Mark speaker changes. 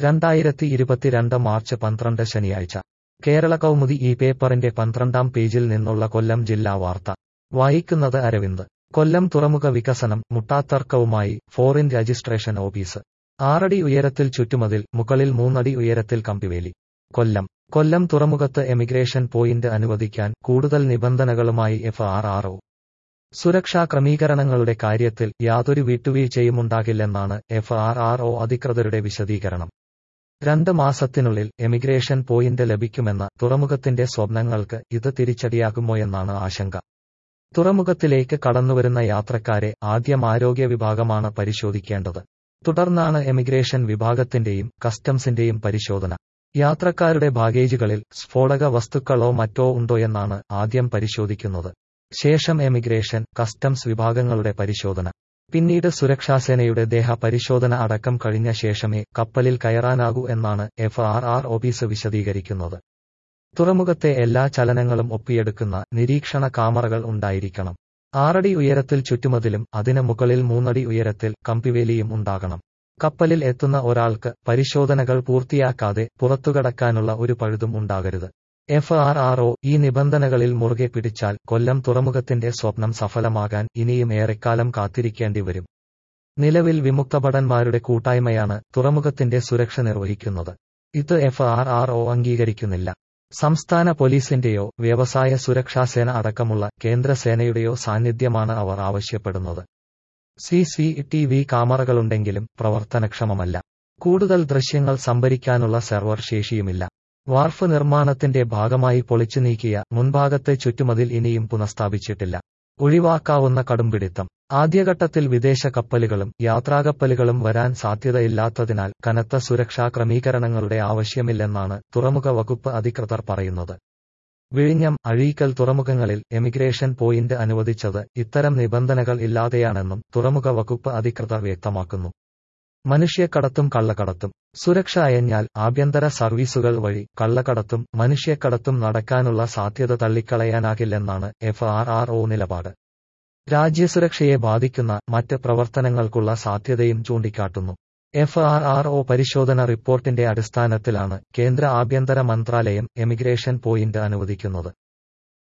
Speaker 1: രണ്ടായിരത്തി ഇരുപത്തിരണ്ട് മാർച്ച് പന്ത്രണ്ട് ശനിയാഴ്ച കേരള കൗമുദി ഈ പേപ്പറിന്റെ പന്ത്രണ്ടാം പേജിൽ നിന്നുള്ള കൊല്ലം ജില്ലാ വാർത്ത വായിക്കുന്നത് അരവിന്ദ് കൊല്ലം തുറമുഖ വികസനം മുട്ടാത്തർക്കവുമായി ഫോറിൻ രജിസ്ട്രേഷൻ ഓഫീസ് ആറടി ഉയരത്തിൽ ചുറ്റുമതിൽ മുകളിൽ മൂന്നടി ഉയരത്തിൽ കമ്പിവേലി കൊല്ലം കൊല്ലം തുറമുഖത്ത് എമിഗ്രേഷൻ പോയിന്റ് അനുവദിക്കാൻ കൂടുതൽ നിബന്ധനകളുമായി എഫ് ആർ ആർ ഒ സുരക്ഷാ ക്രമീകരണങ്ങളുടെ കാര്യത്തിൽ യാതൊരു വിട്ടുവീഴ്ചയുമുണ്ടാകില്ലെന്നാണ് എഫ് ആർ ആർ ഒ അധികൃതരുടെ വിശദീകരണം രണ്ട് മാസത്തിനുള്ളിൽ എമിഗ്രേഷൻ പോയിന്റ് ലഭിക്കുമെന്ന തുറമുഖത്തിന്റെ സ്വപ്നങ്ങൾക്ക് ഇത് തിരിച്ചടിയാകുമോയെന്നാണ് ആശങ്ക തുറമുഖത്തിലേക്ക് കടന്നുവരുന്ന യാത്രക്കാരെ ആദ്യം ആരോഗ്യ വിഭാഗമാണ് പരിശോധിക്കേണ്ടത് തുടർന്നാണ് എമിഗ്രേഷൻ വിഭാഗത്തിന്റെയും കസ്റ്റംസിന്റെയും പരിശോധന യാത്രക്കാരുടെ ബാഗേജുകളിൽ സ്ഫോടക വസ്തുക്കളോ മറ്റോ ഉണ്ടോയെന്നാണ് ആദ്യം പരിശോധിക്കുന്നത് ശേഷം എമിഗ്രേഷൻ കസ്റ്റംസ് വിഭാഗങ്ങളുടെ പരിശോധന പിന്നീട് സുരക്ഷാസേനയുടെ ദേഹ പരിശോധന അടക്കം കഴിഞ്ഞ ശേഷമേ കപ്പലിൽ കയറാനാകൂ എന്നാണ് എഫ് ആർ ആർ ഓഫീസ് വിശദീകരിക്കുന്നത് തുറമുഖത്തെ എല്ലാ ചലനങ്ങളും ഒപ്പിയെടുക്കുന്ന നിരീക്ഷണ കാമറകൾ ഉണ്ടായിരിക്കണം ആറടി ഉയരത്തിൽ ചുറ്റുമതിലും അതിന് മുകളിൽ മൂന്നടി ഉയരത്തിൽ കമ്പിവേലിയും ഉണ്ടാകണം കപ്പലിൽ എത്തുന്ന ഒരാൾക്ക് പരിശോധനകൾ പൂർത്തിയാക്കാതെ പുറത്തുകടക്കാനുള്ള ഒരു പഴുതും ഉണ്ടാകരുത് എഫ് ആർ ആർ ഒ ഈ നിബന്ധനകളിൽ മുറുകെ പിടിച്ചാൽ കൊല്ലം തുറമുഖത്തിന്റെ സ്വപ്നം സഫലമാകാൻ ഇനിയും ഏറെക്കാലം കാത്തിരിക്കേണ്ടി വരും നിലവിൽ വിമുക്തഭടന്മാരുടെ കൂട്ടായ്മയാണ് തുറമുഖത്തിന്റെ സുരക്ഷ നിർവഹിക്കുന്നത് ഇത് എഫ് ആർ ആർ ഒ അംഗീകരിക്കുന്നില്ല സംസ്ഥാന പോലീസിന്റെയോ വ്യവസായ സുരക്ഷാസേന അടക്കമുള്ള കേന്ദ്രസേനയുടെയോ സാന്നിധ്യമാണ് അവർ ആവശ്യപ്പെടുന്നത് സി സി ടി വി കാമറകളുണ്ടെങ്കിലും പ്രവർത്തനക്ഷമമല്ല കൂടുതൽ ദൃശ്യങ്ങൾ സംഭരിക്കാനുള്ള സെർവർ ശേഷിയുമില്ല വാർഫ് നിർമ്മാണത്തിന്റെ ഭാഗമായി പൊളിച്ചു നീക്കിയ മുൻഭാഗത്തെ ചുറ്റുമതിൽ ഇനിയും പുനഃസ്ഥാപിച്ചിട്ടില്ല ഒഴിവാക്കാവുന്ന കടുംപിടിത്തം ആദ്യഘട്ടത്തിൽ വിദേശ കപ്പലുകളും യാത്രാകപ്പലുകളും വരാൻ സാധ്യതയില്ലാത്തതിനാൽ കനത്ത സുരക്ഷാ ക്രമീകരണങ്ങളുടെ ആവശ്യമില്ലെന്നാണ് തുറമുഖ വകുപ്പ് അധികൃതർ പറയുന്നത് വിഴിഞ്ഞം അഴീക്കൽ തുറമുഖങ്ങളിൽ എമിഗ്രേഷൻ പോയിന്റ് അനുവദിച്ചത് ഇത്തരം നിബന്ധനകൾ ഇല്ലാതെയാണെന്നും തുറമുഖ വകുപ്പ് അധികൃതർ വ്യക്തമാക്കുന്നു മനുഷ്യക്കടത്തും കള്ളക്കടത്തും സുരക്ഷ അയഞ്ഞാൽ ആഭ്യന്തര സർവീസുകൾ വഴി കള്ളക്കടത്തും മനുഷ്യക്കടത്തും നടക്കാനുള്ള സാധ്യത തള്ളിക്കളയാനാകില്ലെന്നാണ് എഫ് ആർ ആർ ഒ നിലപാട് രാജ്യസുരക്ഷയെ ബാധിക്കുന്ന മറ്റ് പ്രവർത്തനങ്ങൾക്കുള്ള സാധ്യതയും ചൂണ്ടിക്കാട്ടുന്നു എഫ് ആർ ആർ ഒ പരിശോധന റിപ്പോർട്ടിന്റെ അടിസ്ഥാനത്തിലാണ് കേന്ദ്ര ആഭ്യന്തര മന്ത്രാലയം എമിഗ്രേഷൻ പോയിന്റ് അനുവദിക്കുന്നത്